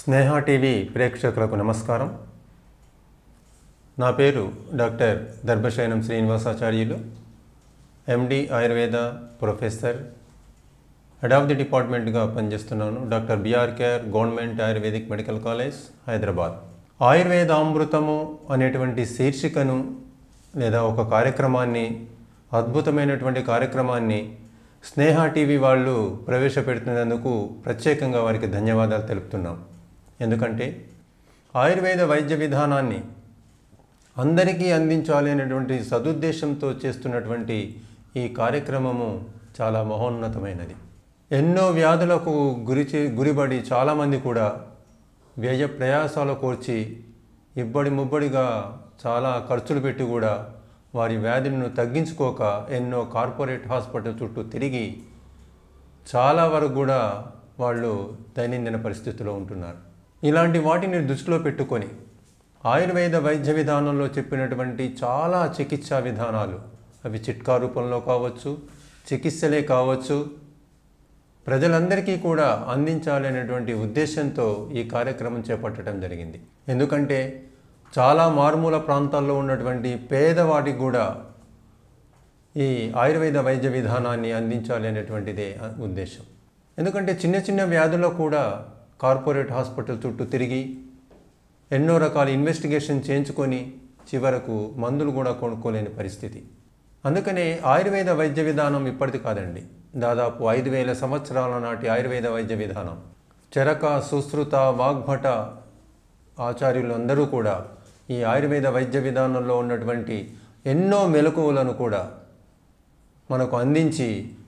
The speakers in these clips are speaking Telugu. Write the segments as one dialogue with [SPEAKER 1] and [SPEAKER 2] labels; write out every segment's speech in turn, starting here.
[SPEAKER 1] స్నేహ టీవీ ప్రేక్షకులకు నమస్కారం నా పేరు doctor Darbhasayanam Srinivasacharyulu MD Ayurveda professor head of the డిపార్ట్మెంట్గా పనిచేస్తున్నాను doctor B R K R government ayurvedic medical college Hyderabad ఆయుర్వేదామృతము అనేటువంటి శీర్షికను లేదా ఒక కార్యక్రమాన్ని అద్భుతమైనటువంటి కార్యక్రమాన్ని స్నేహ టీవీ వాళ్ళు ప్రవేశపెడుతున్నందుకు ప్రత్యేకంగా వారికి ధన్యవాదాలు తెలుపుతున్నాం ఎందుకంటే ఆయుర్వేద వైద్య విధానాన్ని అందరికీ అందించాలి అనేటువంటి సదుద్దేశంతో చేస్తున్నటువంటి ఈ కార్యక్రమము చాలా మహోన్నతమైనది ఎన్నో వ్యాధులకు గురి చే గురిబడి చాలామంది కూడా వ్యయ ప్రయాసాలు కోర్చి ఇబ్బడి ముబ్బడిగా చాలా ఖర్చులు పెట్టి కూడా వారి వ్యాధులను తగ్గించుకోక ఎన్నో కార్పొరేట్ హాస్పిటల్ చుట్టూ తిరిగి చాలా వరకు కూడా వాళ్ళు దైనందిన పరిస్థితిలో ఉంటున్నారు ఇలాంటి వాటిని దృష్టిలో పెట్టుకొని ఆయుర్వేద వైద్య విధానంలో చెప్పినటువంటి చాలా చికిత్సా విధానాలు అవి చిట్కా రూపంలో కావచ్చు చికిత్సలే కావచ్చు ప్రజలందరికీ కూడా అందించాలి అనేటువంటి ఉద్దేశంతో ఈ కార్యక్రమం చేపట్టడం జరిగింది ఎందుకంటే చాలా మారుమూల ప్రాంతాల్లో ఉన్నటువంటి పేదవాటికి కూడా ఈ ఆయుర్వేద వైద్య విధానాన్ని అందించాలి అనేటువంటిదే ఉద్దేశం ఎందుకంటే చిన్న చిన్న వ్యాధుల్లో కూడా కార్పొరేట్ హాస్పిటల్ చుట్టూ తిరిగి ఎన్నో రకాల ఇన్వెస్టిగేషన్ చేయించుకొని చివరకు మందులు కూడా కొనుక్కోలేని పరిస్థితి అందుకనే ఆయుర్వేద వైద్య విధానం ఇప్పటిది కాదండి దాదాపు ఐదు వేల సంవత్సరాల నాటి ఆయుర్వేద వైద్య విధానం చరక సుశ్రుత వాగ్భట ఆచార్యులు అందరూ కూడా ఈ ఆయుర్వేద వైద్య విధానంలో ఉన్నటువంటి ఎన్నో మెలకువలను కూడా మనకు అందించి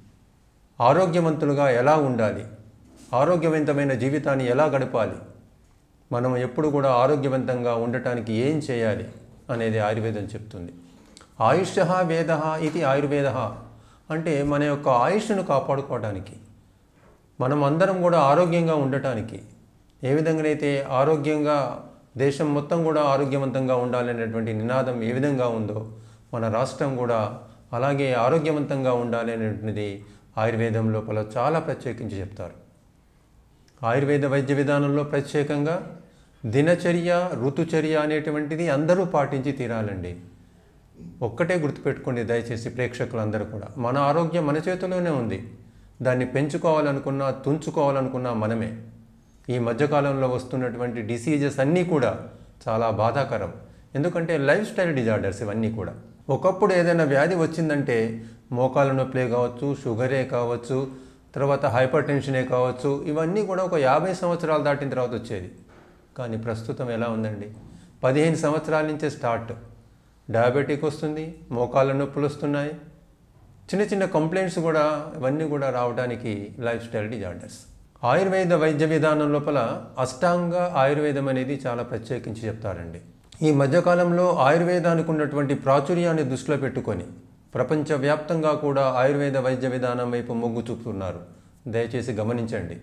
[SPEAKER 1] ఆరోగ్యవంతులుగా ఎలా ఉండాలి ఆరోగ్యవంతమైన జీవితాన్ని ఎలా గడపాలి మనం ఎప్పుడు కూడా ఆరోగ్యవంతంగా ఉండటానికి ఏం చేయాలి అనేది ఆయుర్వేదం చెప్తుంది ఆయుష వేద ఇది ఆయుర్వేద అంటే మన యొక్క ఆయుష్ను కాపాడుకోవడానికి మనం అందరం కూడా ఆరోగ్యంగా ఉండటానికి ఏ విధంగానైతే ఆరోగ్యంగా దేశం మొత్తం కూడా ఆరోగ్యవంతంగా ఉండాలనేటువంటి నినాదం ఏ విధంగా ఉందో మన రాష్ట్రం కూడా అలాగే ఆరోగ్యవంతంగా ఉండాలి అనేటువంటిది ఆయుర్వేదం లోపల చాలా ప్రత్యేకించి చెప్తారు ఆయుర్వేద వైద్య విధానంలో ప్రత్యేకంగా దినచర్య ఋతుచర్య అనేటువంటిది అందరూ పాటించి తీరాలండి ఒక్కటే గుర్తుపెట్టుకోండి దయచేసి ప్రేక్షకులందరూ కూడా మన ఆరోగ్యం మన చేతిలోనే ఉంది దాన్ని పెంచుకోవాలనుకున్నా తుంచుకోవాలనుకున్నా మనమే ఈ మధ్యకాలంలో వస్తున్నటువంటి డిసీజెస్ అన్నీ కూడా చాలా బాధాకరం ఎందుకంటే లైఫ్ స్టైల్ డిజార్డర్స్ ఇవన్నీ కూడా ఒకప్పుడు ఏదైనా వ్యాధి వచ్చిందంటే మోకాల నొప్పులే కావచ్చు షుగరే కావచ్చు తర్వాత హైపర్ టెన్షనే కావచ్చు ఇవన్నీ కూడా ఒక యాభై సంవత్సరాలు దాటిన తర్వాత వచ్చేది కానీ ప్రస్తుతం ఎలా ఉందండి పదిహేను సంవత్సరాల నుంచే స్టార్ట్ డయాబెటిక్ వస్తుంది మోకాళ్ళ నొప్పులు వస్తున్నాయి చిన్న చిన్న కంప్లైంట్స్ కూడా ఇవన్నీ కూడా రావడానికి లైఫ్ స్టైల్ డిజార్డర్స్ ఆయుర్వేద వైద్య విధానం లోపల అష్టాంగ ఆయుర్వేదం అనేది చాలా ప్రత్యేకించి చెప్తారండి ఈ మధ్యకాలంలో ఆయుర్వేదానికి ఉన్నటువంటి ప్రాచుర్యాన్ని దృష్టిలో పెట్టుకొని ప్రపంచవ్యాప్తంగా కూడా ఆయుర్వేద వైద్య విధానం వైపు మొగ్గు చూపుతున్నారు దయచేసి గమనించండి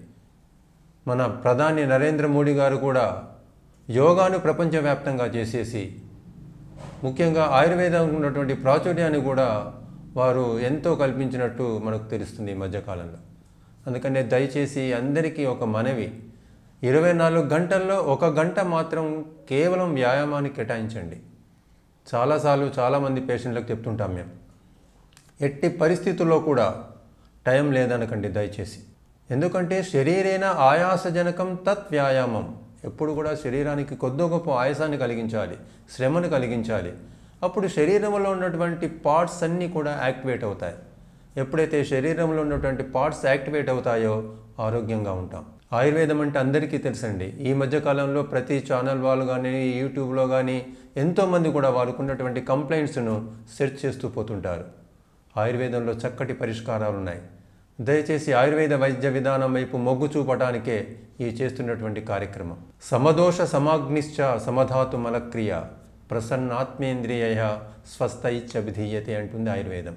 [SPEAKER 1] మన ప్రధాని నరేంద్ర మోడీ గారు కూడా యోగాను ప్రపంచవ్యాప్తంగా చేసేసి ముఖ్యంగా ఆయుర్వేదం ఉన్నటువంటి ప్రాచుర్యాన్ని కూడా వారు ఎంతో కల్పించినట్టు మనకు తెలుస్తుంది ఈ మధ్యకాలంలో అందుకనే దయచేసి అందరికీ ఒక మనవి ఇరవై నాలుగు గంటల్లో ఒక గంట మాత్రం కేవలం వ్యాయామానికి కేటాయించండి చాలాసార్లు చాలామంది పేషెంట్లకు చెప్తుంటాం మేము ఎట్టి పరిస్థితుల్లో కూడా టైం లేదనకండి దయచేసి ఎందుకంటే శరీరేన ఆయాసజనకం తత్ వ్యాయామం ఎప్పుడు కూడా శరీరానికి కొద్దో గొప్ప ఆయాసాన్ని కలిగించాలి శ్రమను కలిగించాలి అప్పుడు శరీరంలో ఉన్నటువంటి పార్ట్స్ అన్నీ కూడా యాక్టివేట్ అవుతాయి ఎప్పుడైతే శరీరంలో ఉన్నటువంటి పార్ట్స్ యాక్టివేట్ అవుతాయో ఆరోగ్యంగా ఉంటాం ఆయుర్వేదం అంటే అందరికీ తెలుసండి ఈ మధ్యకాలంలో ప్రతి ఛానల్ వాళ్ళు కానీ యూట్యూబ్లో కానీ ఎంతోమంది కూడా వారుకున్నటువంటి కంప్లైంట్స్ను సెర్చ్ చేస్తూ పోతుంటారు ఆయుర్వేదంలో చక్కటి పరిష్కారాలు ఉన్నాయి దయచేసి ఆయుర్వేద వైద్య విధానం వైపు మొగ్గు చూపటానికే ఈ చేస్తున్నటువంటి కార్యక్రమం సమదోష సమాగ్నిశ్చ సమధాతు మలక్రియ ప్రసన్నాత్మేంద్రియ స్వస్థ ఇచ్చభిధీయతే అంటుంది ఆయుర్వేదం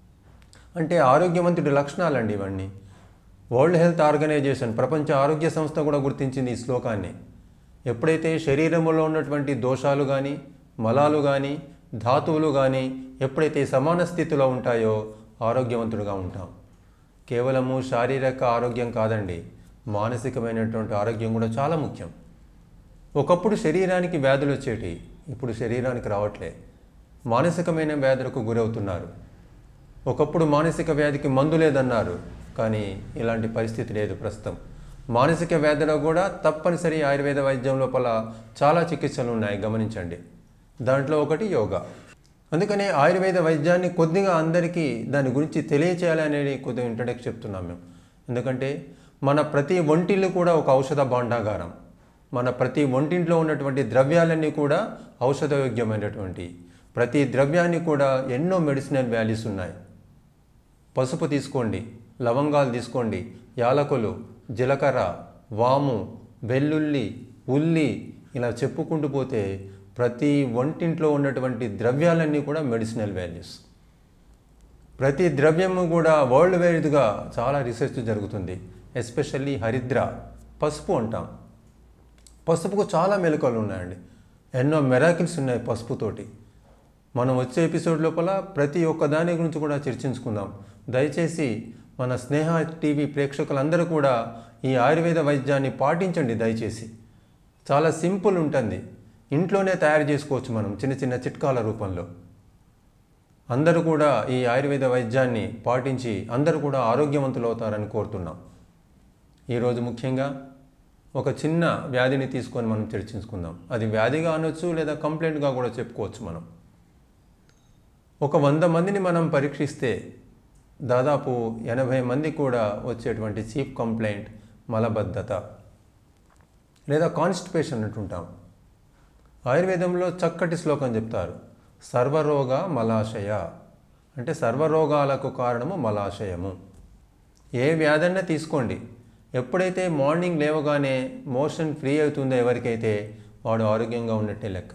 [SPEAKER 1] అంటే ఆరోగ్యవంతుడి లక్షణాలండి ఇవన్నీ వరల్డ్ హెల్త్ ఆర్గనైజేషన్ ప్రపంచ ఆరోగ్య సంస్థ కూడా గుర్తించింది ఈ శ్లోకాన్ని ఎప్పుడైతే శరీరంలో ఉన్నటువంటి దోషాలు కానీ మలాలు కానీ ధాతువులు కానీ ఎప్పుడైతే సమాన స్థితిలో ఉంటాయో ఆరోగ్యవంతుడుగా ఉంటాం కేవలము శారీరక ఆరోగ్యం కాదండి మానసికమైనటువంటి ఆరోగ్యం కూడా చాలా ముఖ్యం ఒకప్పుడు శరీరానికి వ్యాధులు వచ్చేటి ఇప్పుడు శరీరానికి రావట్లే మానసికమైన వ్యాధులకు గురవుతున్నారు ఒకప్పుడు మానసిక వ్యాధికి మందు లేదన్నారు కానీ ఇలాంటి పరిస్థితి లేదు ప్రస్తుతం మానసిక వ్యాధిలో కూడా తప్పనిసరి ఆయుర్వేద వైద్యం లోపల చాలా చికిత్సలు ఉన్నాయి గమనించండి దాంట్లో ఒకటి యోగా అందుకనే ఆయుర్వేద వైద్యాన్ని కొద్దిగా అందరికీ దాని గురించి తెలియచేయాలి అనేది కొద్దిగా ఇంట్రడక్ట్ చెప్తున్నాం మేము ఎందుకంటే మన ప్రతి ఒంటిల్లు కూడా ఒక ఔషధ భాండాగారం మన ప్రతి ఒంటింట్లో ఉన్నటువంటి ద్రవ్యాలన్నీ కూడా ఔషధయోగ్యమైనటువంటి ప్రతి ద్రవ్యాన్ని కూడా ఎన్నో మెడిసినల్ వాల్యూస్ ఉన్నాయి పసుపు తీసుకోండి లవంగాలు తీసుకోండి యాలకులు జీలకర్ర వాము వెల్లుల్లి ఉల్లి ఇలా చెప్పుకుంటూ పోతే ప్రతి వంటింట్లో ఉన్నటువంటి ద్రవ్యాలన్నీ కూడా మెడిసినల్ వాల్యూస్ ప్రతి ద్రవ్యము కూడా వరల్డ్ వైడ్గా చాలా రీసెర్చ్ జరుగుతుంది ఎస్పెషల్లీ హరిద్ర పసుపు అంటాం పసుపుకు చాలా మెలకువలు ఉన్నాయండి ఎన్నో మెరాకిల్స్ ఉన్నాయి పసుపుతోటి మనం వచ్చే ఎపిసోడ్ లోపల ప్రతి ఒక్క దాని గురించి కూడా చర్చించుకుందాం దయచేసి మన స్నేహ టీవీ ప్రేక్షకులందరూ కూడా ఈ ఆయుర్వేద వైద్యాన్ని పాటించండి దయచేసి చాలా సింపుల్ ఉంటుంది ఇంట్లోనే తయారు చేసుకోవచ్చు మనం చిన్న చిన్న చిట్కాల రూపంలో అందరూ కూడా ఈ ఆయుర్వేద వైద్యాన్ని పాటించి అందరూ కూడా ఆరోగ్యవంతులు అవుతారని కోరుతున్నాం ఈరోజు ముఖ్యంగా ఒక చిన్న వ్యాధిని తీసుకొని మనం చర్చించుకుందాం అది వ్యాధిగా అనొచ్చు లేదా కంప్లైంట్గా కూడా చెప్పుకోవచ్చు మనం ఒక వంద మందిని మనం పరీక్షిస్తే దాదాపు ఎనభై మంది కూడా వచ్చేటువంటి చీఫ్ కంప్లైంట్ మలబద్ధత లేదా కాన్స్టిపేషన్ అంటుంటాం ఆయుర్వేదంలో చక్కటి శ్లోకం చెప్తారు సర్వరోగ మలాశయ అంటే సర్వరోగాలకు కారణము మలాశయము ఏ వ్యాధన్నా తీసుకోండి ఎప్పుడైతే మార్నింగ్ లేవగానే మోషన్ ఫ్రీ అవుతుందో ఎవరికైతే వాడు ఆరోగ్యంగా ఉన్నట్టే లెక్క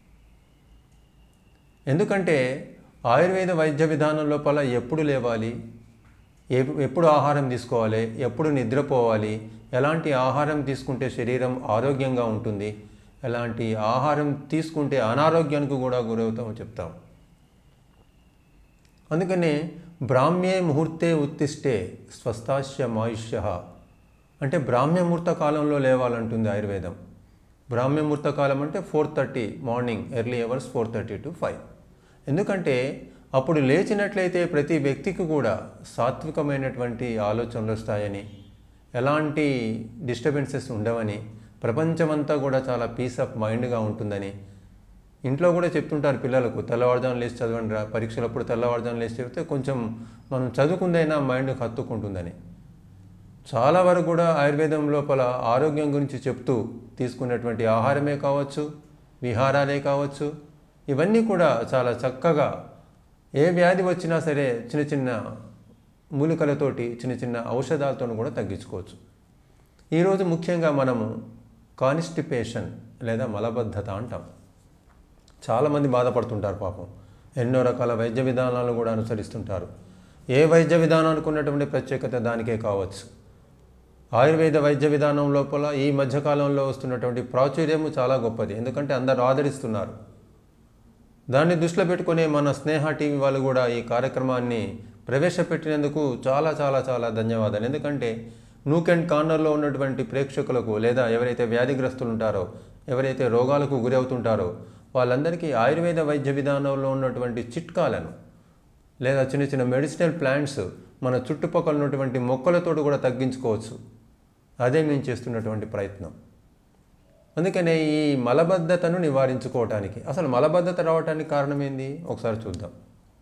[SPEAKER 1] ఎందుకంటే ఆయుర్వేద వైద్య విధానం లోపల ఎప్పుడు లేవాలి ఏ- ఎప్పుడు ఆహారం తీసుకోవాలి ఎప్పుడు నిద్రపోవాలి ఎలాంటి ఆహారం తీసుకుంటే శరీరం ఆరోగ్యంగా ఉంటుంది ఎలాంటి ఆహారం తీసుకుంటే అనారోగ్యానికి కూడా గురవుతామని చెప్తాం అందుకనే బ్రాహ్మ్యే ముహూర్తే ఉత్తిష్టే స్వస్థాస్య మాయుష్య అంటే బ్రాహ్మ్య ముహూర్త కాలంలో లేవాలంటుంది ఆయుర్వేదం బ్రాహ్మ్య ముహూర్త కాలం అంటే four thirty morning early hours four thirty to five ఎందుకంటే అప్పుడు లేచినట్లయితే ప్రతి వ్యక్తికి కూడా సాత్వికమైనటువంటి ఆలోచనలు వస్తాయని ఎలాంటి డిస్టర్బెన్సెస్ ఉండవని ప్రపంచమంతా కూడా చాలా పీస్ ఆఫ్ మైండ్గా ఉంటుందని ఇంట్లో కూడా చెప్తుంటారు పిల్లలకు తెల్లవారుజాము లేచి చదవండి రా పరీక్షలప్పుడు తెల్లవారుజాము లేచి చెప్తే కొంచెం మనం చదువుకుందైనా మైండ్ హత్తుకుంటుందని చాలా వరకు కూడా ఆయుర్వేదం లోపల ఆరోగ్యం గురించి చెప్తూ తీసుకున్నటువంటి ఆహారమే కావచ్చు విహారాలే కావచ్చు ఇవన్నీ కూడా చాలా చక్కగా ఏ వ్యాధి వచ్చినా సరే చిన్న చిన్న మూలికలతోటి చిన్న చిన్న ఔషధాలతో కూడా తగ్గించుకోవచ్చు ఈరోజు ముఖ్యంగా మనము కాన్స్టిపేషన్ లేదా మలబద్ధత అంటాం చాలామంది బాధపడుతుంటారు పాపం ఎన్నో రకాల వైద్య విధానాలు కూడా అనుసరిస్తుంటారు ఏ వైద్య విధానానికి ఉన్నటువంటి ప్రత్యేకత దానికే కావచ్చు ఆయుర్వేద వైద్య విధానం లోపల ఈ మధ్యకాలంలో వస్తున్నటువంటి ప్రాచుర్యము చాలా గొప్పది ఎందుకంటే అందరూ ఆదరిస్తున్నారు దాన్ని దృష్టిలో పెట్టుకునే మన స్నేహ టీవీ వాళ్ళు కూడా ఈ కార్యక్రమాన్ని ప్రవేశపెట్టినందుకు చాలా చాలా చాలా ధన్యవాదాలు ఎందుకంటే నూక్ అండ్ కార్నర్లో ఉన్నటువంటి ప్రేక్షకులకు లేదా ఎవరైతే వ్యాధిగ్రస్తులు ఉంటారో ఎవరైతే రోగాలకు గురి అవుతుంటారో వాళ్ళందరికీ ఆయుర్వేద వైద్య విధానంలో ఉన్నటువంటి చిట్కాలను లేదా చిన్న చిన్న మెడిసినల్ ప్లాంట్స్ మన చుట్టుపక్కల ఉన్నటువంటి మొక్కలతోటి కూడా తగ్గించుకోవచ్చు అదే మేము చేస్తున్నటువంటి ప్రయత్నం అందుకనే ఈ మలబద్ధతను నివారించుకోవటానికి అసలు మలబద్ధత రావటానికి కారణం ఏంది ఒకసారి చూద్దాం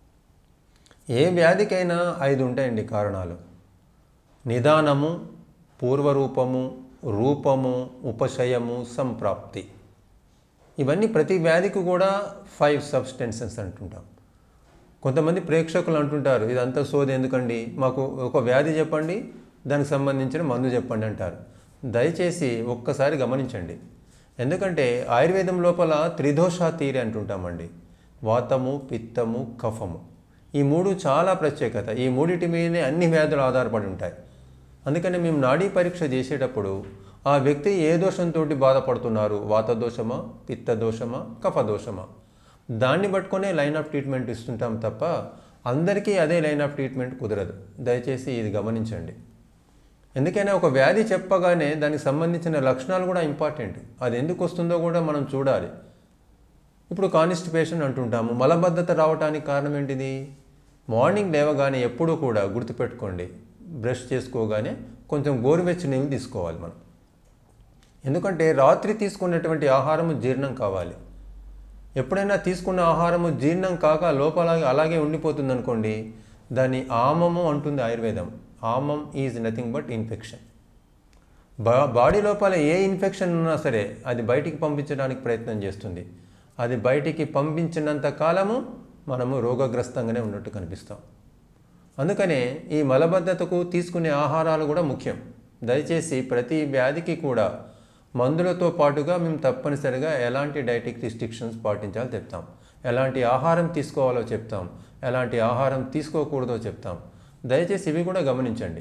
[SPEAKER 1] ఏ వ్యాధికైనా ఐదు ఉంటాయండి కారణాలు నిదానము పూర్వరూపము రూపము ఉపశయము సంప్రాప్తి ఇవన్నీ ప్రతి వ్యాధికి కూడా ఫైవ్ సబ్స్టెన్సెస్ అంటుంటాం కొంతమంది ప్రేక్షకులు అంటుంటారు ఇదంతా సోది ఎందుకండి మాకు ఒక వ్యాధి చెప్పండి దానికి సంబంధించిన మందు చెప్పండి అంటారు దయచేసి ఒక్కసారి గమనించండి ఎందుకంటే ఆయుర్వేదం లోపల త్రిదోష తీరి అంటుంటామండి వాతము పిత్తము కఫము ఈ మూడు చాలా ప్రత్యేకత ఈ మూడిటి మీదనే అన్ని వ్యాధులు ఆధారపడి ఉంటాయి అందుకని మేము నాడీ పరీక్ష చేసేటప్పుడు ఆ వ్యక్తి ఏ దోషంతో బాధపడుతున్నారు వాత దోషమా పిత్త దోషమా కఫ దోషమా దాన్ని పట్టుకొనే లైన్ ఆఫ్ ట్రీట్మెంట్ ఇస్తుంటాం తప్ప అందరికీ అదే లైన్ ఆఫ్ ట్రీట్మెంట్ కుదరదు దయచేసి ఇది గమనించండి ఎందుకైనా ఒక వ్యాధి చెప్పగానే దానికి సంబంధించిన లక్షణాలు కూడా ఇంపార్టెంట్ అది ఎందుకు వస్తుందో కూడా మనం చూడాలి ఇప్పుడు కాన్స్టిపేషన్ అంటుంటాము మలబద్ధత రావడానికి కారణం ఏంటిది మార్నింగ్ లేవగానే ఎప్పుడూ కూడా గుర్తుపెట్టుకోండి బ్రష్ చేసుకోగానే కొంచెం గోరువెచ్చని నీళ్ళు తీసుకోవాలి మనం ఎందుకంటే రాత్రి తీసుకున్నటువంటి ఆహారము జీర్ణం కావాలి ఎప్పుడైనా తీసుకున్న ఆహారము జీర్ణం కాక లోపల అలాగే ఉండిపోతుంది అనుకోండి దాన్ని ఆమము అంటుంది ఆయుర్వేదం ఆమం ఈజ్ నథింగ్ బట్ ఇన్ఫెక్షన్ బా బాడీ లోపల ఏ ఇన్ఫెక్షన్ ఉన్నా సరే అది బయటికి పంపించడానికి ప్రయత్నం చేస్తుంది అది బయటికి పంపించినంత కాలము మనము రోగగ్రస్తంగానే ఉన్నట్టు కనిపిస్తాం అందుకనే ఈ మలబద్ధతకు తీసుకునే ఆహారాలు కూడా ముఖ్యం దయచేసి ప్రతి వ్యాధికి కూడా మందులతో పాటుగా మేము తప్పనిసరిగా ఎలాంటి డైటిక్ రిస్ట్రిక్షన్స్ పాటించాలో చెప్తాం ఎలాంటి ఆహారం తీసుకోవాలో చెప్తాం ఎలాంటి ఆహారం తీసుకోకూడదో చెప్తాం దయచేసి ఇవి కూడా గమనించండి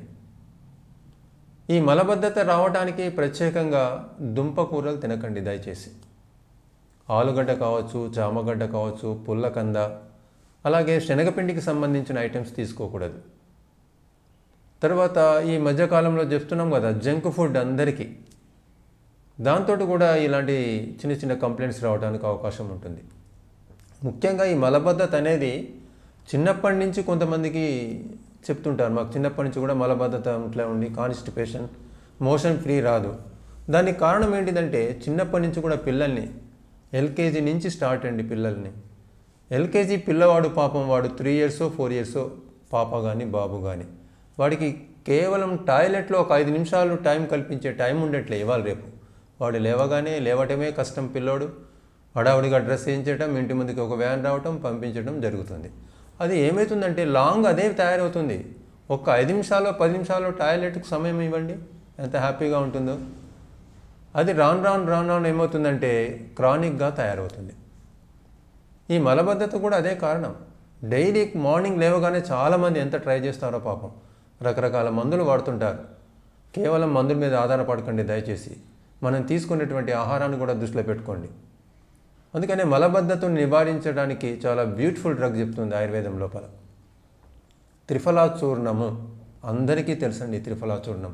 [SPEAKER 1] ఈ మలబద్ధత రావడానికి ప్రత్యేకంగా దుంప కూరలు తినకండి దయచేసి ఆలుగడ్డ కావచ్చు చామగడ్డ కావచ్చు పుల్లకంద అలాగే శనగపిండికి సంబంధించిన ఐటమ్స్ తీసుకోకూడదు తర్వాత ఈ మధ్యకాలంలో చెప్తున్నాం కదా జంక్ ఫుడ్ అందరికీ దాంతో కూడా ఇలాంటి చిన్న చిన్న కంప్లైంట్స్ రావడానికి అవకాశం ఉంటుంది ముఖ్యంగా ఈ మలబద్ధత అనేది చిన్నప్పటి నుంచి కొంతమందికి చెప్తుంటారు మాకు చిన్నప్పటి నుంచి కూడా మలబద్ధత ఇట్లా ఉండి కాన్స్టిపేషన్ మోషన్ ఫ్రీ రాదు దానికి కారణం ఏంటిదంటే చిన్నప్పటి నుంచి కూడా పిల్లల్ని ఎల్కేజీ నుంచి స్టార్ట్ అండి పిల్లల్ని ఎల్కేజీ పిల్లవాడు పాపం వాడు త్రీ ఇయర్స్ ఫోర్ ఇయర్స్ పాప కానీ బాబు కానీ వాడికి కేవలం టాయిలెట్లో ఒక ఐదు నిమిషాలు టైం కల్పించే టైం ఉండట్లే ఇవాళ రేపు వాడు లేవగానే లేవటమే కష్టం పిల్లోడు హడావుడిగా డ్రెస్ వేయించడం ఇంటి ముందుకి ఒక వ్యాన్ రావటం పంపించడం జరుగుతుంది అది ఏమవుతుందంటే లాంగ్ అదే తయారవుతుంది ఒక్క ఐదు నిమిషాలు పది నిమిషాలు టాయిలెట్కి సమయం ఇవ్వండి ఎంత హ్యాపీగా ఉంటుందో అది రాను రాను రాను రాను ఏమవుతుందంటే క్రానిక్గా తయారవుతుంది ఈ మలబద్ధత కూడా అదే కారణం డైలీ మార్నింగ్ లేవగానే చాలామంది ఎంత ట్రై చేస్తారో పాపం రకరకాల మందులు వాడుతుంటారు కేవలం మందుల మీద ఆధారపడకండి దయచేసి మనం తీసుకునేటువంటి ఆహారాన్ని కూడా దృష్టిలో పెట్టుకోండి అందుకనే మలబద్ధతను నివారించడానికి చాలా బ్యూటిఫుల్ డ్రగ్ చెప్తుంది ఆయుర్వేదం లోపల త్రిఫలా చూర్ణము అందరికీ తెలుసండి త్రిఫలా చూర్ణం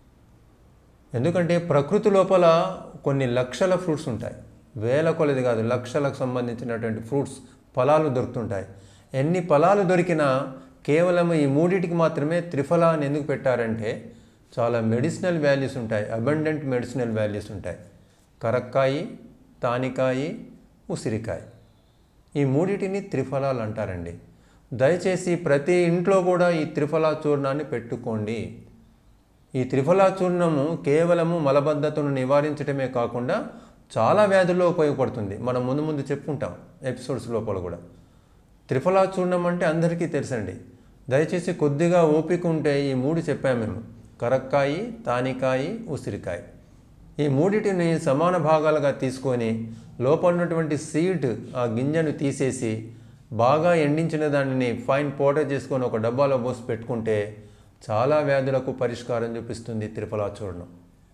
[SPEAKER 1] ఎందుకంటే ప్రకృతి లోపల కొన్ని లక్షల ఫ్రూట్స్ ఉంటాయి వేల కొలది కాదు లక్షలకు సంబంధించినటువంటి ఫ్రూట్స్ ఫలాలు దొరుకుతుంటాయి ఎన్ని ఫలాలు దొరికినా కేవలం ఈ మూడిటికి మాత్రమే త్రిఫలా అని ఎందుకు పెట్టారంటే చాలా మెడిసినల్ వాల్యూస్ ఉంటాయి అబండెంట్ మెడిసినల్ వాల్యూస్ ఉంటాయి కరక్కాయి తానికాయి ఉసిరికాయ ఈ మూడిటిని త్రిఫలాలు అంటారండి దయచేసి ప్రతి ఇంట్లో కూడా ఈ త్రిఫలా చూర్ణాన్ని పెట్టుకోండి ఈ త్రిఫలా చూర్ణము కేవలము మలబద్ధతను నివారించడమే కాకుండా చాలా వ్యాధుల్లో ఉపయోగపడుతుంది మనం ముందు ముందు చెప్పుకుంటాం ఎపిసోడ్స్ లోపల కూడా త్రిఫలా చూర్ణం అంటే అందరికీ తెలుసండి దయచేసి కొద్దిగా ఓపిక ఉంటే ఈ మూడు చెప్పాము మేము కరక్కాయి తానికాయి ఉసిరికాయ ఈ మూడిటిని సమాన భాగాలుగా తీసుకొని లోపల ఉన్నటువంటి సీడ్ ఆ గింజను తీసేసి బాగా ఎండించిన దానిని ఫైన్ పౌడర్ చేసుకొని ఒక డబ్బాలో పోసి పెట్టుకుంటే చాలా వ్యాధులకు పరిష్కారం చూపిస్తుంది త్రిఫలా చూర్ణం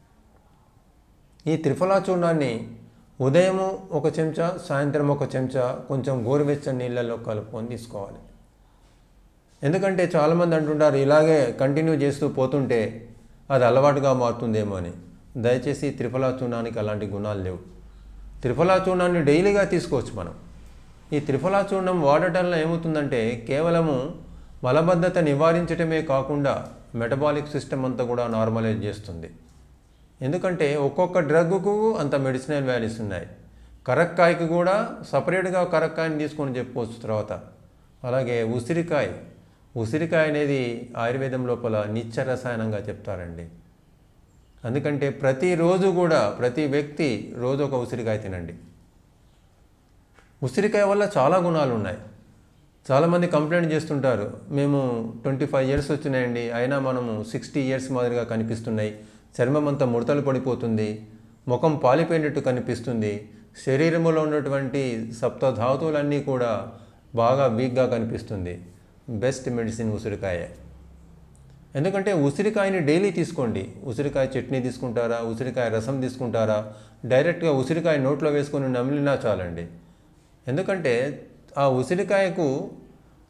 [SPEAKER 1] ఈ త్రిఫలా చూర్ణాన్ని ఉదయము ఒక చెంచా సాయంత్రం ఒక చెంచా కొంచెం గోరువెచ్చని నీళ్ళల్లో కలుపుకొని తీసుకోవాలి ఎందుకంటే చాలామంది అంటుంటారు ఇలాగే కంటిన్యూ చేస్తూ పోతుంటే అది అలవాటుగా మారుతుందేమో అని దయచేసి త్రిఫలా చూర్ణానికి అలాంటి గుణాలు లేవు త్రిఫలా చూర్ణాన్ని డైలీగా తీసుకోవచ్చు మనం ఈ త్రిఫలా చూర్ణం వాడటంలో ఏమవుతుందంటే కేవలము మలబద్ధత నివారించటమే కాకుండా మెటబాలిక్ సిస్టమ్ అంతా కూడా నార్మలైజ్ చేస్తుంది ఎందుకంటే ఒక్కొక్క డ్రగ్కు అంత మెడిసినల్ వాల్యూస్ ఉన్నాయి కరక్కాయకి కూడా సపరేట్గా కరక్కాయని తీసుకొని చెప్పుకోవచ్చు తర్వాత అలాగే ఉసిరికాయ ఉసిరికాయ అనేది ఆయుర్వేదం లోపల నిత్య రసాయనంగా చెప్తారండి అందుకంటే ప్రతిరోజు కూడా ప్రతి వ్యక్తి రోజు ఒక ఉసిరికాయ తినండి ఉసిరికాయ వల్ల చాలా గుణాలు ఉన్నాయి చాలామంది కంప్లైంట్ చేస్తుంటారు మేము ట్వంటీ ఫైవ్ ఇయర్స్ వచ్చినాయండి అయినా మనము సిక్స్టీ ఇయర్స్ మాదిరిగా కనిపిస్తున్నాయి చర్మం అంతా ముడతలు పడిపోతుంది ముఖం పాలిపోయినట్టు కనిపిస్తుంది శరీరంలో ఉన్నటువంటి సప్త ధాతువులన్నీ కూడా బాగా వీక్గా కనిపిస్తుంది బెస్ట్ మెడిసిన్ ఉసిరికాయే ఎందుకంటే ఉసిరికాయని డైలీ తీసుకోండి ఉసిరికాయ చట్నీ తీసుకుంటారా ఉసిరికాయ రసం తీసుకుంటారా డైరెక్ట్గా ఉసిరికాయ నోట్లో వేసుకొని నమిలినా చాలండి ఎందుకంటే ఆ ఉసిరికాయకు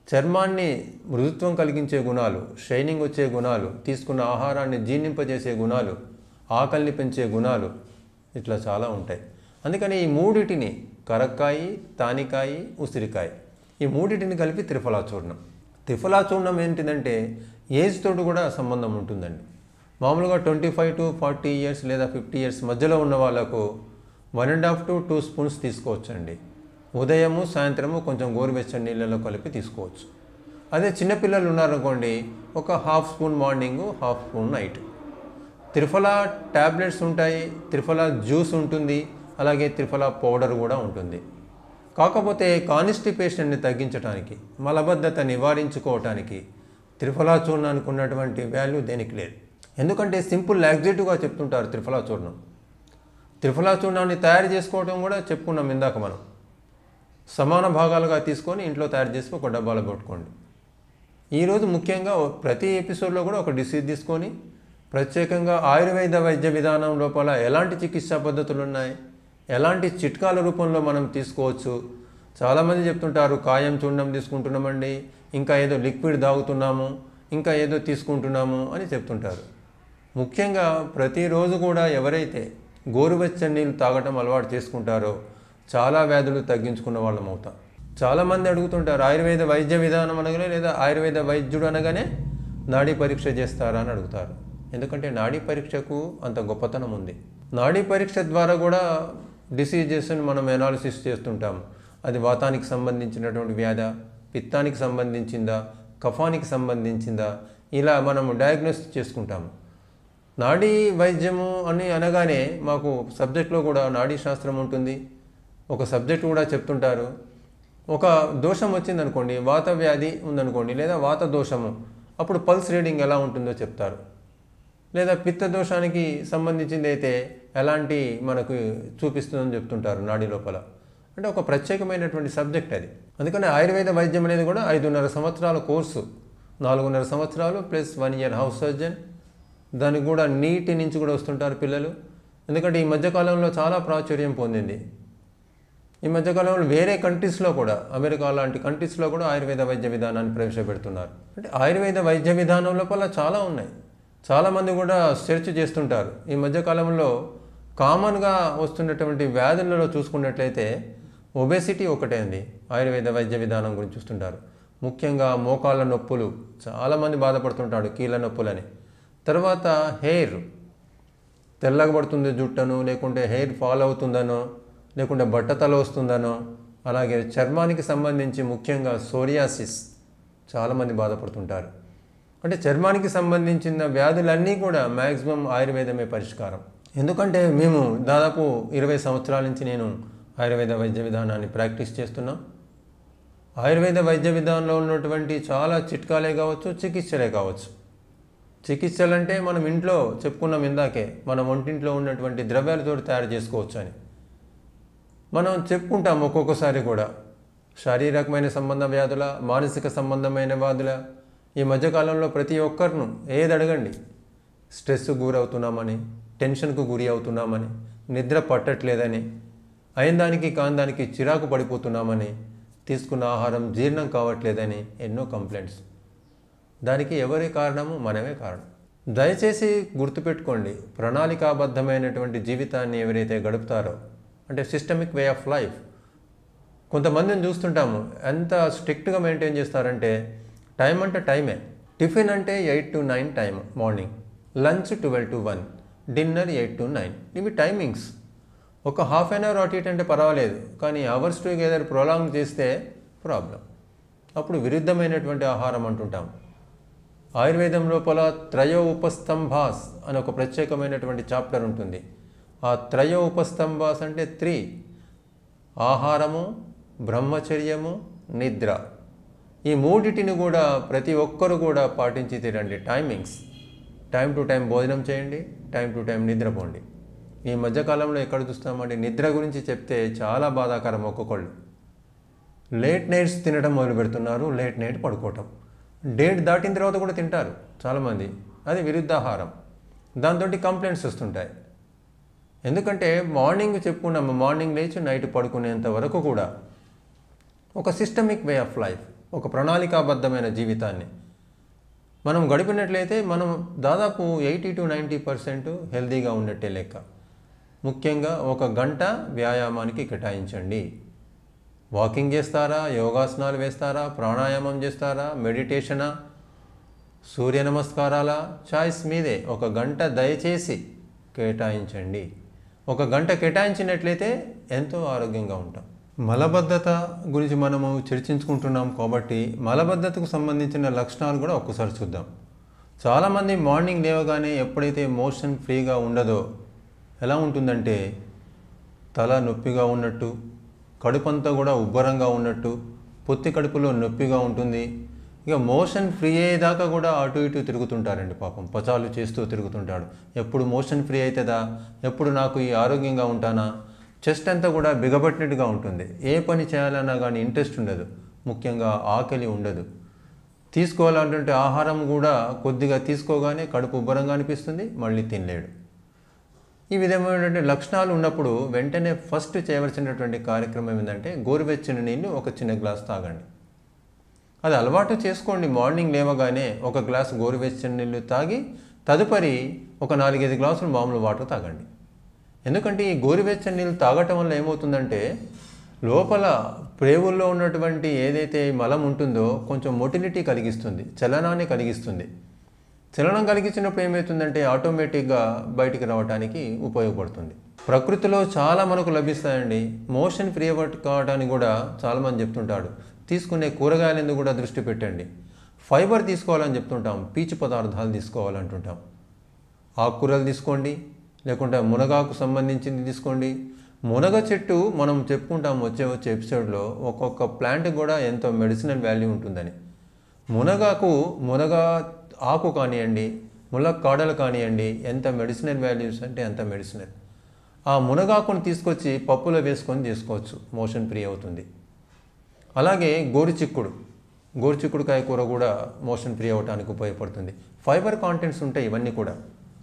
[SPEAKER 1] చర్మాన్ని మృదుత్వం కలిగించే గుణాలు షైనింగ్ వచ్చే గుణాలు తీసుకున్న ఆహారాన్ని జీర్ణింపజేసే గుణాలు ఆకలిని పెంచే గుణాలు ఇట్లా చాలా ఉంటాయి అందుకని ఈ మూడిటిని కరక్కాయి తానికాయి ఉసిరికాయ ఈ మూడిటిని కలిపి త్రిఫలా చూర్ణం త్రిఫలా చూర్ణం ఏంటిదంటే ఏజ్ తోటి కూడా సంబంధం ఉంటుందండి మామూలుగా twenty five to forty years లేదా ఫిఫ్టీ ఇయర్స్ మధ్యలో ఉన్న వాళ్ళకు one and half to two spoons తీసుకోవచ్చండి ఉదయము సాయంత్రము కొంచెం గోరువెచ్చని నీళ్ళలో కలిపి తీసుకోవచ్చు అదే చిన్నపిల్లలు ఉన్నారనుకోండి ఒక half spoon morning half spoon night triphala tablets ఉంటాయి త్రిఫల జ్యూస్ ఉంటుంది అలాగే త్రిఫల పౌడర్ కూడా ఉంటుంది కాకపోతే కాన్స్టిపేషన్ని తగ్గించడానికి మలబద్ధత నివారించుకోవటానికి త్రిఫలా చూర్ణానికి ఉన్నటువంటి వాల్యూ దేనికి లేదు ఎందుకంటే సింపుల్ లాగ్జేటివ్గా చెప్తుంటారు త్రిఫలా చూర్ణం త్రిఫలా చూర్ణాన్ని తయారు చేసుకోవడం కూడా చెప్పుకున్నాం ఇందాక మనం సమాన భాగాలుగా తీసుకొని ఇంట్లో తయారు చేసి ఒక డబ్బాలో పెట్టుకోండి ఈరోజు ముఖ్యంగా ఓ- ప్రతి ఎపిసోడ్లో కూడా ఒక డిసీజ్ తీసుకొని ప్రత్యేకంగా ఆయుర్వేద వైద్య విధానం లోపల ఎలాంటి చికిత్సా పద్ధతులు ఉన్నాయి ఎలాంటి చిట్కాల రూపంలో మనం తీసుకోవచ్చు చాలామంది చెప్తుంటారు కాయం చూర్ణం తీసుకుంటున్నామండి ఇంకా ఏదో లిక్విడ్ తాగుతున్నాము ఇంకా ఏదో తీసుకుంటున్నాము అని చెప్తుంటారు ముఖ్యంగా ప్రతిరోజు కూడా ఎవరైతే గోరువెచ్చని నీళ్ళు తాగటం అలవాటు చేసుకుంటారో చాలా వ్యాధులు తగ్గించుకున్న వాళ్ళం అవుతాం చాలామంది అడుగుతుంటారు ఆయుర్వేద వైద్య విధానం అనగానే లేదా ఆయుర్వేద వైద్యుడు అనగానే నాడీ పరీక్ష చేస్తారా అని అడుగుతారు ఎందుకంటే నాడీ పరీక్షకు అంత గొప్పతనం ఉంది నాడీ పరీక్ష ద్వారా కూడా డిసీజెస్ని మనం ఎనాలిసిస్ చేస్తుంటాం అది వాతానికి సంబంధించినటువంటి వ్యాధ పిత్తానికి సంబంధించిందా కఫానికి సంబంధించిందా ఇలా మనం డయాగ్నోస్ చేసుకుంటాము నాడీ వైద్యము అని అనగానే మాకు సబ్జెక్ట్లో కూడా నాడీ శాస్త్రం ఉంటుంది ఒక సబ్జెక్ట్ కూడా చెప్తుంటారు ఒక దోషం వచ్చిందనుకోండి వాత వ్యాధి ఉందనుకోండి లేదా వాత దోషము అప్పుడు పల్స్ రీడింగ్ ఎలా ఉంటుందో చెప్తారు లేదా పిత్త దోషానికి సంబంధించింది అయితే ఎలాంటి మనకు చూపిస్తుందని చెప్తుంటారు నాడీ లోపల అంటే ఒక ప్రత్యేకమైనటువంటి సబ్జెక్ట్ అది అందుకని ఆయుర్వేద వైద్యం అనేది కూడా ఐదున్నర సంవత్సరాల కోర్సు నాలుగున్నర సంవత్సరాలు plus one year house surgeon దానికి కూడా నీటి నుంచి కూడా వస్తుంటారు పిల్లలు ఎందుకంటే ఈ మధ్యకాలంలో చాలా ప్రాచుర్యం పొందింది ఈ మధ్యకాలంలో వేరే కంట్రీస్లో కూడా అమెరికా లాంటి కంట్రీస్లో కూడా ఆయుర్వేద వైద్య విధానాన్ని ప్రవేశపెడుతున్నారు అంటే ఆయుర్వేద వైద్య విధానం లోపల చాలా ఉన్నాయి చాలామంది కూడా సెర్చ్ చేస్తుంటారు ఈ మధ్యకాలంలో కామన్గా వస్తున్నటువంటి వ్యాధులలో చూసుకున్నట్లయితే ఒబేసిటీ ఒకటే ఉంది ఆయుర్వేద వైద్య విధానం గురించి చూస్తుంటారు ముఖ్యంగా మోకాళ్ళ నొప్పులు చాలామంది బాధపడుతుంటాడు కీళ్ళ నొప్పులని తర్వాత హెయిర్ తెల్లగా పడుతుంది జుట్టను లేకుంటే హెయిర్ ఫాల్ అవుతుందనో లేకుంటే బట్టతల వస్తుందనో అలాగే చర్మానికి సంబంధించి ముఖ్యంగా సోరియాసిస్ చాలామంది బాధపడుతుంటారు అంటే చర్మానికి సంబంధించిన వ్యాధులన్నీ కూడా మ్యాక్సిమం ఆయుర్వేదమే పరిష్కారం ఎందుకంటే మేము దాదాపు ఇరవై సంవత్సరాల నుంచి నేను ఆయుర్వేద వైద్య విధానాన్ని ప్రాక్టీస్ చేస్తున్నాం ఆయుర్వేద వైద్య విధానంలో ఉన్నటువంటి చాలా చిట్కాలే కావచ్చు చికిత్సలే కావచ్చు చికిత్సలు అంటే మనం ఇంట్లో చెప్పుకున్నాం ఇందాకే మన ఒంటింట్లో ఉన్నటువంటి ద్రవ్యాలతో తయారు చేసుకోవచ్చు అని మనం చెప్పుకుంటాం ఒక్కొక్కసారి కూడా శారీరకమైన సంబంధ వ్యాధుల మానసిక సంబంధమైన వ్యాధుల ఈ మధ్యకాలంలో ప్రతి ఒక్కరిను ఏది అడగండి స్ట్రెస్ గురవుతున్నామని టెన్షన్కు గురి అవుతున్నామని నిద్ర పట్టట్లేదని అయిన దానికి కాని దానికి చిరాకు పడిపోతున్నామని తీసుకున్న ఆహారం జీర్ణం కావట్లేదని ఎన్నో కంప్లైంట్స్ దానికి ఎవరి కారణము మనమే కారణం దయచేసి గుర్తుపెట్టుకోండి ప్రణాళికాబద్ధమైనటువంటి జీవితాన్ని ఎవరైతే గడుపుతారో అంటే సిస్టమిక్ వే ఆఫ్ లైఫ్ కొంతమందిని చూస్తుంటాము ఎంత స్ట్రిక్ట్గా మెయింటైన్ చేస్తారంటే టైం అంటే టైమే టిఫిన్ అంటే eight to nine time morning lunch twelve to one dinner eight to nine ఇవి టైమింగ్స్ ఒక హాఫ్ అన్ అవర్ అటు ఇటు అంటే పర్వాలేదు కానీ అవర్స్ టుగెదర్ ప్రొలాంగ్ చేస్తే ప్రాబ్లం అప్పుడు విరుద్ధమైనటువంటి ఆహారం అంటుంటాం ఆయుర్వేదం లోపల త్రయో ఉపస్తంభాస్ అని ఒక ప్రత్యేకమైనటువంటి చాప్టర్ ఉంటుంది ఆ త్రయో ఉపస్తంభాస్ అంటే త్రీ ఆహారము బ్రహ్మచర్యము నిద్ర ఈ మూడిటిని కూడా ప్రతి ఒక్కరు కూడా పాటించి తీరండి టైమింగ్స్ టైం టు టైం భోజనం చేయండి టైం టు టైం నిద్రపోండి ఈ మధ్యకాలంలో ఎక్కడ చూస్తామండి నిద్ర గురించి చెప్తే చాలా బాధాకరం ఒక్కొక్కళ్ళు లేట్ నైట్స్ తినడం మొదలు పెడుతున్నారు లేట్ నైట్ పడుకోవటం డేట్ దాటిన తర్వాత కూడా తింటారు చాలామంది అది విరుద్ధాహారం దాంతో కంప్లైంట్స్ వస్తుంటాయి ఎందుకంటే మార్నింగ్ చెప్పుకున్నాము మార్నింగ్ లేచి నైట్ పడుకునేంత వరకు కూడా ఒక సిస్టమిక్ వే ఆఫ్ లైఫ్ ఒక ప్రణాళికాబద్ధమైన జీవితాన్ని మనం గడిపినట్లయితే మనం దాదాపు ఎయిటీ టు నైంటీ పర్సెంట్ హెల్తీగా ఉన్నట్టే లెక్క ముఖ్యంగా ఒక గంట వ్యాయామానికి కేటాయించండి వాకింగ్ చేస్తారా యోగాసనాలు వేస్తారా ప్రాణాయామం చేస్తారా మెడిటేషనా సూర్య నమస్కారాల చాయిస్ మీదే ఒక గంట దయచేసి కేటాయించండి ఒక గంట కేటాయించినట్లయితే ఎంతో ఆరోగ్యంగా ఉంటాం మలబద్ధత గురించి మనము చర్చించుకుంటున్నాం కాబట్టి మలబద్ధతకు సంబంధించిన లక్షణాలు కూడా ఒక్కసారి చూద్దాం చాలామంది మార్నింగ్ లేవగానే ఎప్పుడైతే మోషన్ ఫ్రీగా ఉండదో ఎలా ఉంటుందంటే తల నొప్పిగా ఉన్నట్టు కడుపంతా కూడా ఉబ్బరంగా ఉన్నట్టు పొత్తి కడుపులో నొప్పిగా ఉంటుంది ఇక మోషన్ ఫ్రీ అయ్యేదాకా కూడా అటు ఇటు తిరుగుతుంటారండి పాపం పచాలు చేస్తూ తిరుగుతుంటాడు ఎప్పుడు మోషన్ ఫ్రీ అవుతుందా ఎప్పుడు నాకు ఈ ఆరోగ్యంగా ఉంటానా చెస్ట్ అంతా కూడా బిగబట్టినట్టుగా ఉంటుంది ఏ పని చేయాలన్నా కానీ ఇంట్రెస్ట్ ఉండదు ముఖ్యంగా ఆకలి ఉండదు తీసుకోవాలంటే ఆహారం కూడా కొద్దిగా తీసుకోగానే కడుపు ఉబ్బరంగా అనిపిస్తుంది మళ్ళీ తినలేడు ఈ విధమైనటువంటి లక్షణాలు ఉన్నప్పుడు వెంటనే ఫస్ట్ చేయవలసినటువంటి కార్యక్రమం ఏంటంటే గోరువెచ్చని నీళ్ళు ఒక చిన్న గ్లాస్ తాగండి అది అలవాటు చేసుకోండి మార్నింగ్ లేవగానే ఒక గ్లాస్ గోరువెచ్చని నీళ్ళు తాగి తదుపరి ఒక నాలుగైదు గ్లాసులు మామూలు వాటర్ తాగండి ఎందుకంటే ఈ గోరువెచ్చని నీళ్ళు తాగటం వల్ల ఏమవుతుందంటే లోపల ప్రేవుల్లో ఉన్నటువంటి ఏదైతే మలం ఉంటుందో కొంచెం మొటిలిటీ కలిగిస్తుంది చలనాన్ని కలిగిస్తుంది చలనం కలిగించినప్పుడు ఏమవుతుందంటే ఆటోమేటిక్గా బయటికి రావడానికి ఉపయోగపడుతుంది ప్రకృతిలో చాలా మనకు లభిస్తాయండి మోషన్ ఫ్రీ కావడానికి కూడా చాలామంది చెప్తుంటాడు తీసుకునే కూరగాయలందు కూడా దృష్టి పెట్టండి ఫైబర్ తీసుకోవాలని చెప్తుంటాం పీచు పదార్థాలు తీసుకోవాలంటుంటాం ఆకుకూరలు తీసుకోండి లేకుంటే మునగాకు సంబంధించింది తీసుకోండి మునగ చెట్టు మనం చెప్పుకుంటాం వచ్చే వచ్చే ఎపిసోడ్లో ఒక్కొక్క ప్లాంట్ కూడా ఎంతో మెడిసినల్ వాల్యూ ఉంటుందని మునగాకు మునగ ఆకు కానివ్వండి మునగ కాడలు కానివ్వండి ఎంత మెడిసినల్ వాల్యూస్ అంటే అంత మెడిసినల్ ఆ మునగాకును తీసుకొచ్చి పప్పులో వేసుకొని చేసుకోవచ్చు మోషన్ ఫ్రీ అవుతుంది అలాగే గోరుచిక్కుడు గోరుచిక్కుడుకాయ కూర కూడా మోషన్ ఫ్రీ అవ్వడానికి ఉపయోగపడుతుంది ఫైబర్ కాంటెంట్స్ ఉంటాయి ఇవన్నీ కూడా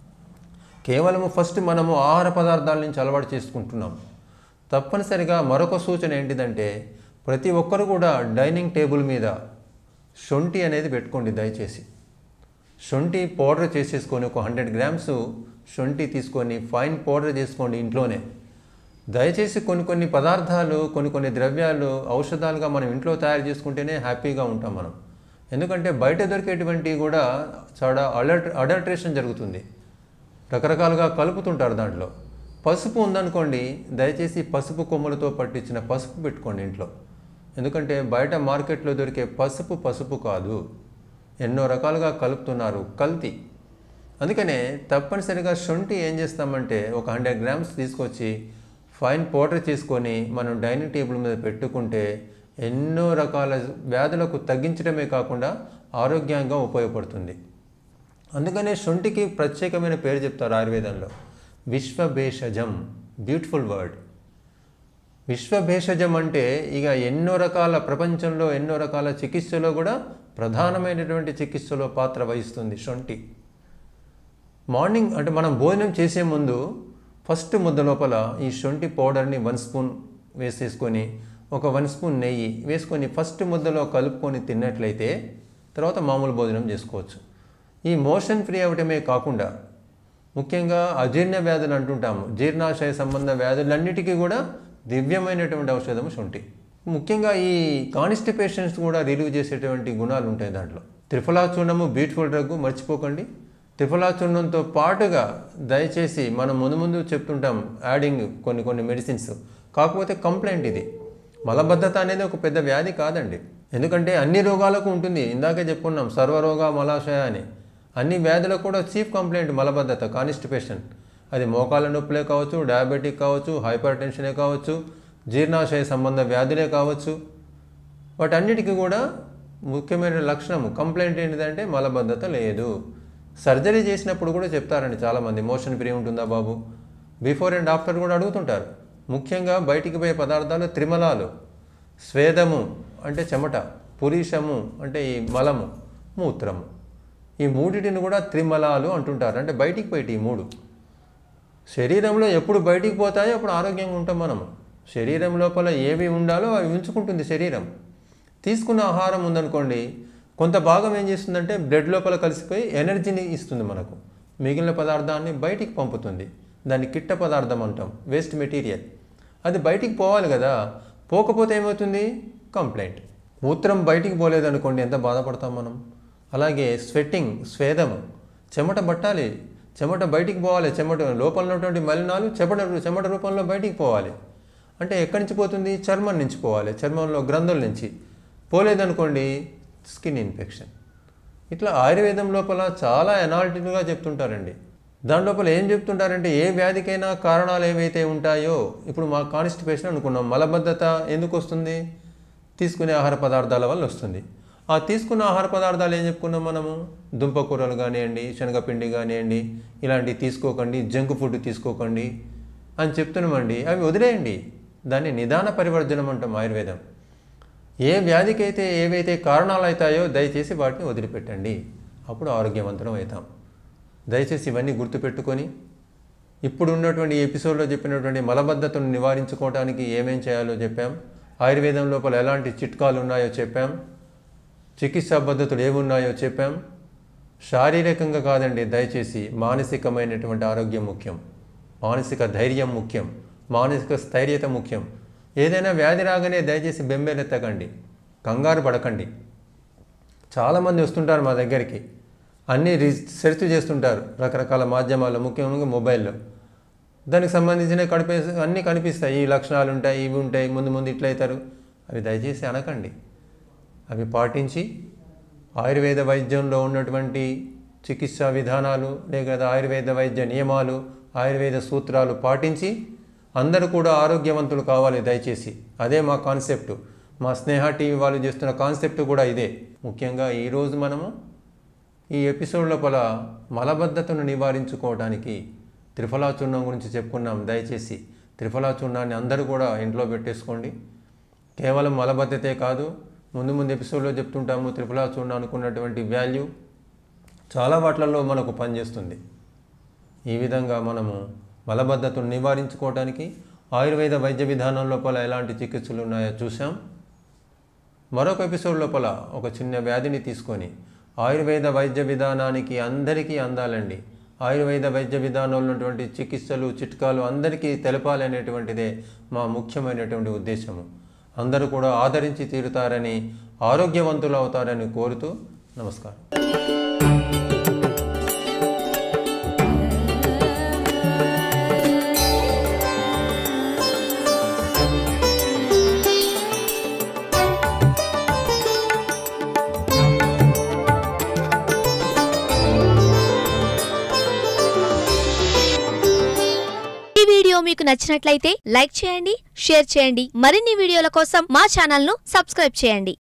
[SPEAKER 1] కేవలము ఫస్ట్ మనము ఆహార పదార్థాల నుంచి అలవాటు చేసుకుంటున్నాం తప్పనిసరిగా మరొక సూచన ఏంటిదంటే ప్రతి ఒక్కరు కూడా డైనింగ్ టేబుల్ మీద శొంఠి అనేది పెట్టుకోండి దయచేసి శొంఠి పౌడర్ చేసేసుకొని ఒక హండ్రెడ్ గ్రామ్స్ శొంఠి తీసుకొని ఫైన్ పౌడర్ చేసుకోండి ఇంట్లోనే దయచేసి కొన్ని కొన్ని పదార్థాలు కొన్ని కొన్ని ద్రవ్యాలు ఔషధాలుగా మనం ఇంట్లో తయారు చేసుకుంటేనే హ్యాపీగా ఉంటాం మనం ఎందుకంటే బయట దొరికేటువంటివి కూడా చాలా అడల్ట్ అడల్ట్రేషన్ జరుగుతుంది రకరకాలుగా కలుపుతుంటారు దాంట్లో పసుపు ఉందనుకోండి దయచేసి పసుపు కొమ్మలతో పట్టించిన పసుపు పెట్టుకోండి ఇంట్లో ఎందుకంటే బయట మార్కెట్లో దొరికే పసుపు పసుపు కాదు ఎన్నో రకాలుగా కలుపుతున్నారు కల్తీ అందుకనే తప్పనిసరిగా శొంఠి ఏం చేస్తామంటే ఒక హండ్రెడ్ గ్రామ్స్ తీసుకొచ్చి ఫైన్ పౌడర్ చేసుకొని మనం డైనింగ్ టేబుల్ మీద పెట్టుకుంటే ఎన్నో రకాల వ్యాధులకు తగ్గించడమే కాకుండా ఆరోగ్యంగా ఉపయోగపడుతుంది అందుకనే శొంఠికి ప్రత్యేకమైన పేరు చెప్తారు ఆయుర్వేదంలో విశ్వభేషజం బ్యూటిఫుల్ వర్డ్ విశ్వభేషజం అంటే ఇక ఎన్నో రకాల ప్రపంచంలో ఎన్నో రకాల చికిత్సలో కూడా ప్రధానమైనటువంటి చికిత్సలో పాత్ర వహిస్తుంది శొంఠి మార్నింగ్ అంటే మనం భోజనం చేసే ముందు ఫస్ట్ ముద్ద లోపల ఈ శొంఠి పౌడర్ని వన్ స్పూన్ వేసేసుకొని ఒక వన్ స్పూన్ నెయ్యి వేసుకొని ఫస్ట్ ముద్దలో కలుపుకొని తిన్నట్లయితే తర్వాత మామూలు భోజనం చేసుకోవచ్చు ఈ మోషన్ ఫ్రీ అవటమే కాకుండా ముఖ్యంగా అజీర్ణ వ్యాధులు అంటుంటాము జీర్ణాశయ సంబంధ వ్యాధులన్నిటికీ కూడా దివ్యమైనటువంటి ఔషధం శొంఠి ముఖ్యంగా ఈ కాన్స్టిపేషన్స్ కూడా రిలీవ్ చేసేటువంటి గుణాలు ఉంటాయి దాంట్లో త్రిఫలా చూర్ణము బ్యూటిఫుల్ డ్రగ్ మర్చిపోకండి త్రిఫలా చూర్ణంతో పాటుగా దయచేసి మనం ముందు ముందు చెప్తుంటాం యాడింగ్ కొన్ని కొన్ని మెడిసిన్స్ కాకపోతే కంప్లైంట్ ఇది మలబద్ధత అనేది ఒక పెద్ద వ్యాధి కాదండి ఎందుకంటే అన్ని రోగాలకు ఉంటుంది ఇందాకే చెప్పుకున్నాం సర్వరోగ మలాశయ అని అన్ని వ్యాధులకు కూడా చీఫ్ కంప్లైంట్ మలబద్ధత కానిస్టిపేషన్ అది మోకాళ్ళ నొప్పులే కావచ్చు డయాబెటిక్ కావచ్చు హైపర్ టెన్షనే కావచ్చు జీర్ణాశయ సంబంధ వ్యాధులే కావచ్చు వాటన్నిటికీ కూడా ముఖ్యమైన లక్షణం కంప్లైంట్ ఏంటిదంటే మలబద్ధత లేదు సర్జరీ చేసినప్పుడు కూడా చెప్తారండి చాలామంది మోషన్ ఫ్రీ ఉంటుందా బాబు బిఫోర్ అండ్ ఆఫ్టర్ కూడా అడుగుతుంటారు ముఖ్యంగా బయటికి పోయే పదార్థాలు త్రిమలాలు స్వేదము అంటే చెమట పురీషము అంటే ఈ మలము మూత్రము ఈ మూడిటిని కూడా త్రిమలాలు అంటుంటారు అంటే బయటికి పోయి ఈ మూడు శరీరంలో ఎప్పుడు బయటికి పోతాయో అప్పుడు ఆరోగ్యంగా ఉంటాం మనము శరీరం లోపల ఏవి ఉండాలో అవి ఉంచుకుంటుంది శరీరం తీసుకున్న ఆహారం ఉందనుకోండి కొంత భాగం ఏం చేస్తుందంటే బ్లడ్ లోపల కలిసిపోయి ఎనర్జీని ఇస్తుంది మనకు మిగిలిన పదార్థాన్ని బయటికి పంపుతుంది దాన్ని కిట్ట పదార్థం అంటాం వేస్ట్ మెటీరియల్ అది బయటికి పోవాలి కదా పోకపోతే ఏమవుతుంది కంప్లైంట్ మూత్రం బయటికి పోలేదనుకోండి ఎంత బాధపడతాం మనం అలాగే స్వెట్టింగ్ స్వేదం చెమట పట్టాలి చెమట బయటికి పోవాలి చెమట లోపల ఉన్నటువంటి మలినాలు చెమట చెమట రూపంలో బయటికి పోవాలి అంటే ఎక్కడి నుంచి పోతుంది చర్మం నుంచి పోవాలి చర్మంలో గ్రంథుల నుంచి పోలేదనుకోండి స్కిన్ ఇన్ఫెక్షన్ ఇట్లా ఆయుర్వేదం లోపల చాలా ఎనాలిటిక్గా చెప్తుంటారండి దాని లోపల ఏం చెప్తుంటారంటే ఏ వ్యాధికైనా కారణాలు ఏవైతే ఉంటాయో ఇప్పుడు మా కాన్స్టిపేషన్ అనుకున్నాం మలబద్ధత ఎందుకు వస్తుంది తీసుకునే ఆహార పదార్థాల వల్ల వస్తుంది ఆ తీసుకున్న ఆహార పదార్థాలు ఏం చెప్పుకున్నాం మనము దుంపకూరలు కానివ్వండి శనగపిండి కానివ్వండి ఇలాంటివి తీసుకోకండి జంక్ ఫుడ్ తీసుకోకండి అని చెప్తున్నామండి అవి వదిలేయండి దాన్ని నిదాన పరివర్జనం అంటాం ఆయుర్వేదం ఏ వ్యాధికైతే ఏవైతే కారణాలు అవుతాయో దయచేసి వాటిని వదిలిపెట్టండి అప్పుడు ఆరోగ్యవంతులం అవుతాం దయచేసి ఇవన్నీ గుర్తుపెట్టుకొని ఇప్పుడు ఉన్నటువంటి ఈ ఎపిసోడ్లో చెప్పినటువంటి మలబద్ధతను నివారించుకోవడానికి ఏమేం చేయాలో చెప్పాం ఆయుర్వేదం లోపల ఎలాంటి చిట్కాలు ఉన్నాయో చెప్పాం చికిత్సా పద్ధతులు ఏమున్నాయో చెప్పాం శారీరకంగా కాదండి దయచేసి మానసికమైనటువంటి ఆరోగ్యం ముఖ్యం మానసిక ధైర్యం ముఖ్యం మానసిక స్థైర్యత ముఖ్యం ఏదైనా వ్యాధి రాగానే దయచేసి బెంబేలెత్తకండి కంగారు పడకండి చాలామంది వస్తుంటారు మా దగ్గరికి అన్నీ రీసెర్చ్ చేస్తుంటారు రకరకాల మాధ్యమాల్లో ముఖ్యంగా మొబైల్లో దానికి సంబంధించిన కడిపే అన్నీ కనిపిస్తాయి ఈ లక్షణాలు ఉంటాయి ఇవి ఉంటాయి ముందు ముందు ఇట్లయితారు అవి దయచేసి అనకండి అవి పాటించి ఆయుర్వేద వైద్యంలో ఉన్నటువంటి చికిత్సా విధానాలు లేక ఆయుర్వేద వైద్య నియమాలు ఆయుర్వేద సూత్రాలు పాటించి అందరూ కూడా ఆరోగ్యవంతులు కావాలి దయచేసి అదే మా కాన్సెప్ట్ మా స్నేహ టీవీ వాళ్ళు చేస్తున్న కాన్సెప్ట్ కూడా ఇదే ముఖ్యంగా ఈరోజు మనము ఈ ఎపిసోడ్ లోపల మలబద్ధతను నివారించుకోవడానికి త్రిఫలా చూర్ణం గురించి చెప్పుకున్నాం దయచేసి త్రిఫలా చూర్ణాన్ని అందరూ కూడా ఇంట్లో పెట్టేసుకోండి కేవలం మలబద్ధతే కాదు ముందు ముందు ఎపిసోడ్లో చెప్తుంటాము త్రిఫలా చూర్ణం అనుకున్నటువంటి వాల్యూ చాలా వాటిలలో మనకు పనిచేస్తుంది ఈ విధంగా మనము మలబద్ధతను నివారించుకోవడానికి ఆయుర్వేద వైద్య విధానం లోపల ఎలాంటి చికిత్సలు ఉన్నాయో చూసాం మరొక ఎపిసోడ్ లోపల ఒక చిన్న వ్యాధిని తీసుకొని ఆయుర్వేద వైద్య విధానానికి అందరికీ అందాలండి ఆయుర్వేద వైద్య విధానంలో ఉన్నటువంటి చికిత్సలు చిట్కాలు అందరికీ తెలపాలి అనేటువంటిదే మా ముఖ్యమైనటువంటి ఉద్దేశము అందరూ కూడా ఆదరించి తీరుతారని ఆరోగ్యవంతులు అవుతారని కోరుతూ నమస్కారం
[SPEAKER 2] ఈ వీడియో మీకు నచ్చినట్లయితే లైక్ చేయండి షేర్ చేయండి మరిన్ని వీడియోల కోసం మా ఛానల్ ను సబ్స్క్రైబ్ చేయండి